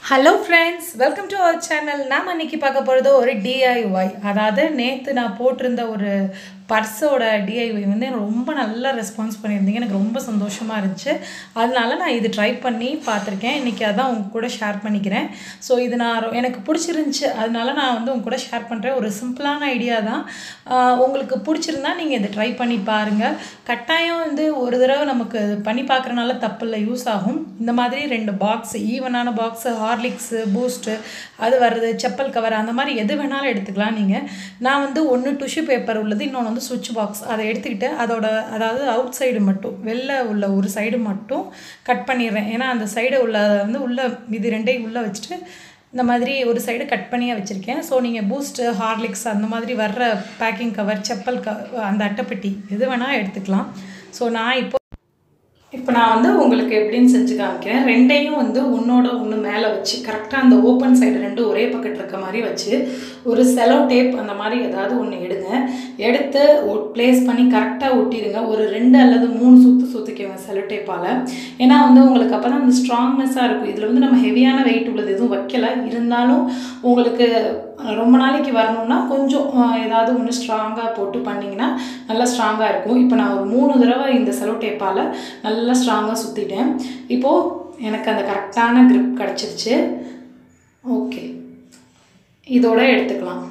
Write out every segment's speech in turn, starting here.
hello friends welcome to our channel நாம் இன்னைக்கு பார்க்க போகிறது ஒரு டிஐஒய் அதாவது நேற்று நான் போட்டிருந்த ஒரு பர்ஸோட டிஐஒய் வந்து எனக்கு ரொம்ப நல்லா ரெஸ்பான்ஸ் பண்ணியிருந்தீங்க எனக்கு ரொம்ப சந்தோஷமாக இருந்துச்சு அதனால நான் இது ட்ரை பண்ணி பார்த்துருக்கேன் இன்றைக்கி அதான் உங்க கூட ஷேர் பண்ணிக்கிறேன் ஸோ இது நான் ரொ- எனக்கு பிடிச்சிருந்துச்சி அதனால நான் வந்து உங்க கூட ஷேர் பண்ணுறேன் ஒரு சிம்பிளான ஐடியா தான் ஆஹ் உங்களுக்கு பிடிச்சிருந்தா நீங்கள் இதை ட்ரை பண்ணி பாருங்கள் கட்டாயம் வந்து ஒரு தடவை நமக்கு இது பண்ணி பார்க்குறனால தப்பு இல்லை யூஸ் ஆகும் இந்த மாதிரி ரெண்டு பாக்ஸ் ஈவனான பாக்ஸு ஹார்லிக்ஸு பூஸ்ட்டு அது வர்றது செப்பல் கவர் அந்த மாதிரி எது வேணாலும் எடுத்துக்கலாம் நீங்கள் நான் வந்து ஒன்று டிஷ்யூ பேப்பர் உள்ளது இன்னொன்று வந்து சுவிட்ச் பாக்ஸ் அதை எடுத்துக்கிட்டு அதோட அதாவது அவுட் சைடு மட்டும் வெளில உள்ள ஒரு சைடு மட்டும் கட் பண்ணிடுறேன் ஏன்னா அந்த சைடு உள்ள வந்து உள்ள இது ரெண்டையும் உள்ளே வச்சுட்டு இந்த மாதிரி ஒரு சைடு கட் பண்ணியே வச்சுருக்கேன் ஸோ நீங்கள் பூஸ்ட்டு ஹார்லிக்ஸ் அந்த மாதிரி வர்ற பேக்கிங் கவர் செப்பல் க அந்த அட்டைப்பெட்டி எது வேணால் எடுத்துக்கலாம் ஸோ நான் இப்போ இப்போ நான் வந்து உங்களுக்கு எப்படின்னு செஞ்சு காமிக்கிறேன் ரெண்டையும் வந்து ஒன்றோட ஒன்று மேலே வச்சு கரெக்டாக அந்த ஓப்பன் சைடு ரெண்டும் ஒரே பக்கெட் இருக்க மாதிரி வச்சு ஒரு செலோ டேப் அந்த மாதிரி ஏதாவது ஒன்று எடுங்க எடுத்து ப்ளேஸ் பண்ணி கரெக்டாக ஒட்டிடுங்க ஒரு ரெண்டு அல்லது மூணு சுற்று சுற்றிக்குவேன் செலோ டேப்பால் ஏன்னா வந்து உங்களுக்கு அப்போ தான் அந்த ஸ்ட்ராங்னஸாக இருக்கும் இதில் வந்து நம்ம ஹெவியான வெயிட் உள்ளது எதுவும் வைக்கல இருந்தாலும் உங்களுக்கு ரொம்ப நாளைக்கு வரணும்னா கொஞ்சம் அஹ், ஏதாவது ஒன்று ஸ்ட்ராங்காக போட்டு பண்ணிங்கன்னா நல்லா ஸ்ட்ராங்காக இருக்கும் இப்போ நான் ஒரு மூணு தடவை இந்த செலோ டேப்பால் நல்லா ஸ்ட்ராங்காக சுற்றிட்டேன் இப்போது எனக்கு அந்த கரெக்டான grip கிடச்சிருச்சு ஓகே இதோட எடுத்துக்கலாம்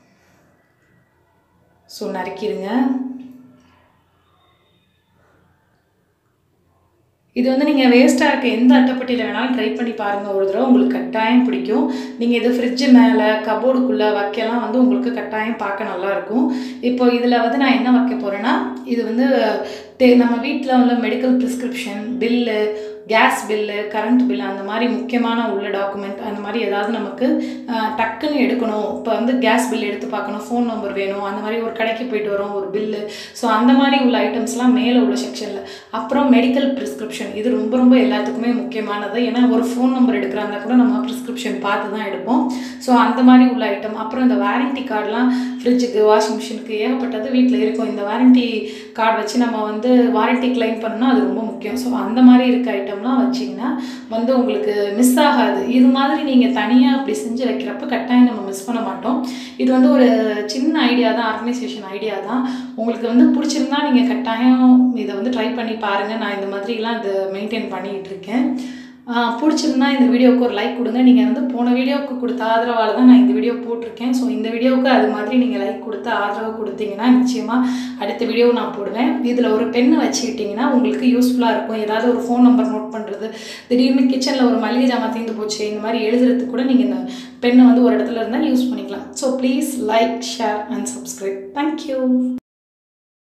ஸோ நறுக்கிடுங்க இது வந்து நீங்கள் வேஸ்ட்டாக இருக்க எந்த அட்டைப்பட்டியில் வேணாலும் ட்ரை பண்ணி பாருங்கள் ஒரு தடவை உங்களுக்கு கட்டாயம் பிடிக்கும் நீங்கள் இது ஃப்ரிட்ஜு மேலே கபோர்டுக்குள்ளே வைக்கலாம் வந்து உங்களுக்கு கட்டாயம் பார்க்க நல்லாயிருக்கும் இப்போ இதில் வந்து நான் என்ன வைக்க போகிறேன்னா இது வந்து தே நம்ம வீட்டில் உள்ள medical prescription bill gas bill current bill அந்த மாதிரி முக்கியமான உள்ள டாக்குமெண்ட் அந்த மாதிரி ஏதாவது நமக்கு அஹ், டக்குன்னு எடுக்கணும் இப்போ வந்து கேஸ் பில் எடுத்து பார்க்கணும் ஃபோன் நம்பர் வேணும் அந்த மாதிரி ஒரு கடைக்கு போயிட்டு வரோம் ஒரு பில்லு ஸோ அந்த மாதிரி உள்ள ஐட்டம்ஸ்லாம் மேலே உள்ள செக்ஷனில் அப்புறம் மெடிக்கல் ப்ரிஸ்கிரிப்ஷன் இது ரொம்ப ரொம்ப எல்லாத்துக்குமே முக்கியமானது ஏன்னா ஒரு ஃபோன் நம்பர் எடுக்கிறாந்தா கூட நம்ம ப்ரிஸ்கிரிப்ஷன் பார்த்து தான் எடுப்போம் ஸோ அந்த மாதிரி உள்ள ஐட்டம் அப்புறம் இந்த வாரண்டி கார்டெலாம் ஃப்ரிட்ஜுக்கு வாஷிங் மிஷினுக்கு ஏகப்பட்டது வீட்டில் இருக்கும் இந்த வாரண்டி கார்டு வச்சு நம்ம வந்து வாரண்டி கிளைம் பண்ணோம்னா அது ரொம்ப முக்கியம் ஸோ அந்த மாதிரி இருக்க ஐட்டம்லாம் வச்சிங்கன்னா வந்து உங்களுக்கு மிஸ் ஆகாது இது மாதிரி நீங்கள் தனியாக அப்படி செஞ்சு வைக்கிறப்ப கட்டாயம் நம்ம மிஸ் பண்ண மாட்டோம் இது வந்து ஒரு சின்ன ஐடியா தான் ஆர்கனைசேஷன் ஐடியா தான் உங்களுக்கு வந்து பிடிச்சிருந்தா நீங்கள் கட்டாயம் இதை வந்து ட்ரை பண்ணி பாருங்கள் நான் இந்த மாதிரிலாம் இதை மெயின்டைன் பண்ணிக்கிட்டு இருக்கேன் ஆஹ் பிடிச்சிருந்தா இந்த வீடியோவுக்கு ஒரு லைக் கொடுங்க நீங்கள் வந்து போன வீடியோவுக்கு கொடுத்த ஆதரவால் தான் நான் இந்த வீடியோ போட்டிருக்கேன் ஸோ இந்த வீடியோவுக்கு அது மாதிரி நீங்கள் லைக் கொடுத்து ஆதரவு கொடுத்தீங்கன்னா நிச்சயமாக அடுத்த வீடியோ நான் போடுவேன் இதில் ஒரு பெண்ணை வச்சுக்கிட்டிங்கன்னா உங்களுக்கு யூஸ்ஃபுல்லாக இருக்கும் ஏதாவது ஒரு ஃபோன் நம்பர் நோட் பண்ணுறது திடீர்னு கிச்சனில் ஒரு மளிகை ஜாமான் தீர்ந்து போச்சு இந்த மாதிரி எழுதுறதுக்கு கூட நீங்கள் இந்த பெண்ணை வந்து ஒரு இடத்துல இருந்தால் யூஸ் பண்ணிக்கலாம் so please like share and subscribe thank you